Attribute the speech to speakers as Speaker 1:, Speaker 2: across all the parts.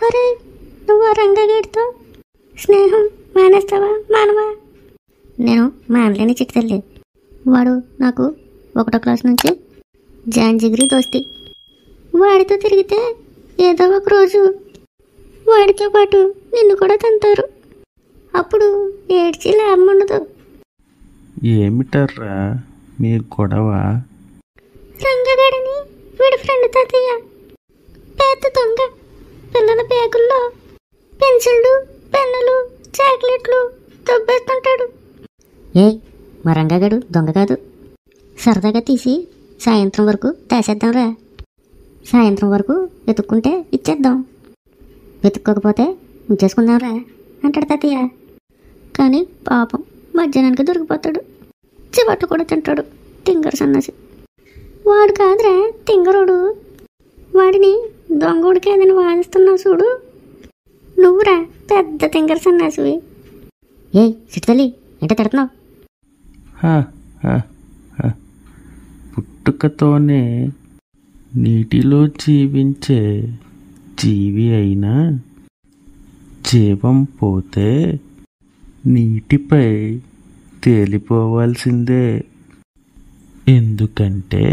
Speaker 1: అరే నువ్వు ఆ రంగగడితో స్నేహం మానేస్తావా మానవా నేను మానలేని చిట్టి తల్లి వాడు నాకు ఒకటో క్లాస్ నుంచి జాన్ జిగిరి దోస్తి వాడితో తిరిగితే ఏదో ఒక రోజు వాడితో పాటు నిన్ను కూడా తంతారు అప్పుడు ఏడ్చి లాభం ఉండదు
Speaker 2: ఏమిటర్రా మీ గొడవ
Speaker 1: రంగగాడిని వీడి ఫ్రెండ్ తాతయ్య పెద్ద దొంగ పిల్లల బ్యాగుల్లో పెన్సిళ్ళు పెన్నులు చాక్లెట్లు దొబ్బేస్తుంటాడు ఏ మా రంగగాడు దొంగ కాదు సరదాగా తీసి సాయంత్రం వరకు దాచేద్దాంరా సాయంత్రం వరకు వెతుక్కుంటే ఇచ్చేద్దాం వెతుక్కోకపోతే ఉంచేసుకుందాంరా అంటాడు తాతయ్య కానీ పాపం మధ్యాహ్నానికి దొరికిపోతాడు చివట్లు కూడా తింటాడు తింగర సన్నసి వాడు కాదురా తింగరోడు వాడిని దొంగోడికి ఏదైనా వాదిస్తున్నావు చూడు నువ్వురా పెద్ద తింగర సన్నాసివి ఏ చిట్టతల్లి ఏంటో తిడుతున్నావు
Speaker 2: హ, హ, హ. పుట్టుకతోనే నీటిలో జీవించే జీవి అయినా జీవం పోతే నీటిపై తేలిపోవాల్సిందే ఎందుకంటే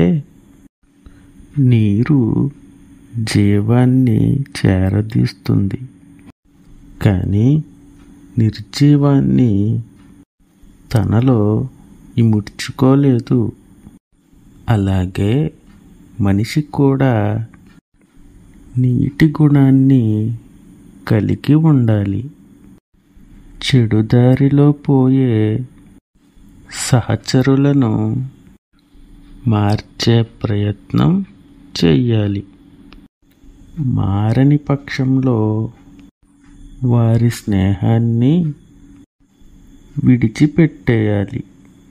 Speaker 2: నీరు జీవాన్ని చేరదీస్తుంది కానీ నిర్జీవాన్ని తనలో ఇముడ్చుకోలేదు అలాగే మనిషి కూడా నీటి గుణాన్ని కలిగి ఉండాలి చెడుదారిలో పోయే సహచరులను మార్చే ప్రయత్నం చెయ్యాలి మారని పక్షంలో వారి స్నేహాన్ని విడిచిపెట్టేయాలి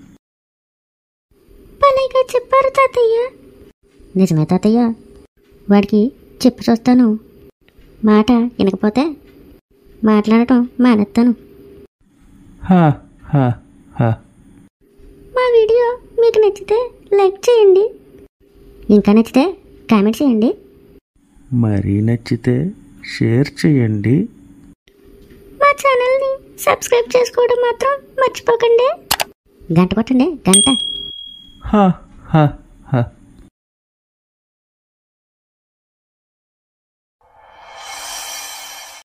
Speaker 1: భలేగా చెప్పారు తాతయ్య నిజమే తాతయ్య వాడికి చెప్పి చూస్తాను మాట వినకపోతే మాట్లాడటం మానేస్తాను
Speaker 2: హా హా హా
Speaker 1: మా వీడియో మీకు నచ్చితే లైక్ చేయండి ఇంకా నచ్చితే కామెంట్ చేయండి
Speaker 2: మరీ నచ్చితే షేర్ చేయండి
Speaker 1: మా ఛానల్ని సబ్స్క్రైబ్ చేసుకోవడం మాత్రం మర్చిపోకండి గంట కొట్టండి గంట
Speaker 2: హా హా